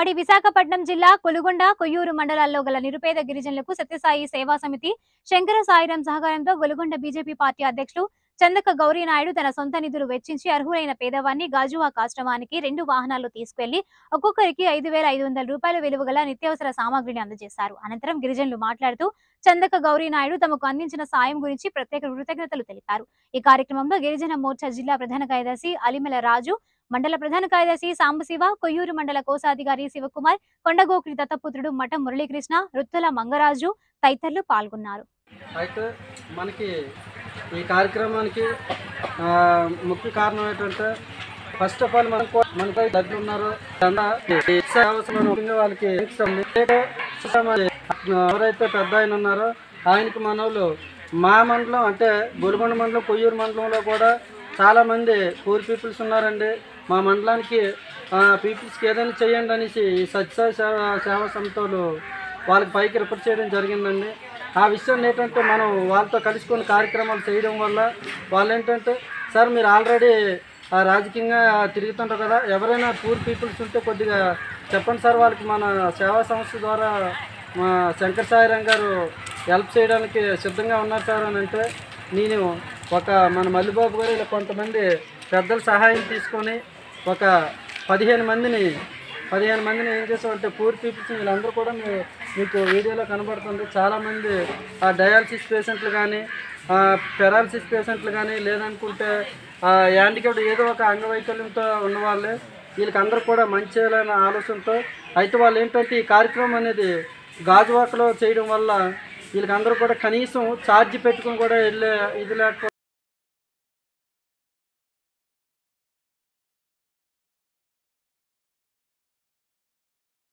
ఉమ్మడి విశాఖపట్నం జిల్లా కొలుగొండ కొయ్యూరు మండలాల్లో గల నిరుపేద గిరిజనులకు సత్యసాయి సేవా సమితి శంకర సాయిరాం సహకారంతో గొలుగొండ బీజేపీ పార్టీ అధ్యక్షులు చందక గౌరీ నాయుడు తన సొంత నిధులు వెచ్చించి అర్హులైన పేదవాన్ని గాజువాక ఆశ్రమానికి రెండు వాహనాలు తీసుకెళ్లి ఒక్కొక్కరికి ఐదు వేల ఐదు వందల రూపాయల విలువ గల నిత్యావసర సామాగ్రిని అందజేశారు అనంతరం గిరిజనులు మాట్లాడుతూ చందక గౌరీ నాయుడు తమకు అందించిన సాయం గురించి ప్రత్యేక కృతజ్ఞతలు తెలిపారు ఈ కార్యక్రమంలో గిరిజన మోర్చా జిల్లా ప్రధాన కార్యదర్శి అలిమెల రాజు మండల ప్రధాన కార్యదర్శి సాంబశివ కొయ్యూరు మండల కోశాధికారి శివకుమార్ కొండగోకుడి దత్తపుత్రుడు మఠ మురళీకృష్ణ రుత్తుల మంగరాజు తదితరులు పాల్గొన్నారు అయితే మనకి ఈ కార్యక్రమానికి ఆ, ముఖ్య కారణం ఏంటంటే ఫస్ట్ ఆఫ్ ఆల్ మనకు మనపై దగ్గర ఉన్నారు అన్న ఈ సేవలు ముఖ్యంగా వాళ్ళకి ఎవరైతే పెద్ద ఆయన ఉన్నారో ఆయనకి మనోళ్ళు మా మండలం అంటే గొలుగొండ మండలం కొయ్యూరు మండలంలో కూడా చాలామంది పూర్ పీపుల్స్ ఉన్నారండి మా మండలానికి పీపుల్స్కి ఏదైనా చేయండి అనేసి ఈ సత్యసాయి సేవ సేవా సంస్థలు వాళ్ళకి పైకి రిఫర్ చేయడం జరిగిందండి ఆ విషయం ఏంటంటే మనం వాళ్ళతో కలుసుకొని కార్యక్రమాలు చేయడం వల్ల వాళ్ళు ఏంటంటే సార్ మీరు ఆల్రెడీ రాజకీయంగా తిరుగుతుంటారు కదా ఎవరైనా పూర్ పీపుల్స్ ఉంటే కొద్దిగా చెప్పండి సార్ వాళ్ళకి మన సేవా సంస్థ ద్వారా మా శంకర్ సాయిరాం గారు హెల్ప్ చేయడానికి సిద్ధంగా ఉన్నారు సార్ అని అంటే నేను ఒక మన మల్లిబాబు గారు ఇలా కొంతమంది పెద్దల సహాయం తీసుకొని ఒక పదిహేను మందిని పదిహేను మందిని ఏం చేసామంటే పూర్ పీపుల్స్ వీళ్ళందరూ కూడా మీ- మీకు వీడియోలో కనబడుతుంది చాలామంది ఆ డయాలసిస్ పేషెంట్లు కానీ పెరాలసిస్ పేషెంట్లు కానీ లేదనుకుంటే హ్యాండిక్యాప్డ్ ఏదో ఒక అంగవైకల్యంతో ఉన్నవాళ్ళే వీళ్ళకి అందరూ కూడా మంచి చేయాలనే ఆలోచనతో అయితే వాళ్ళు ఏంటంటే ఈ కార్యక్రమం అనేది గాజువాకలో చేయడం వల్ల వీళ్ళకి అందరూ కూడా కనీసం ఛార్జ్ పెట్టుకొని కూడా వెళ్ళే ఇది లేకపోతే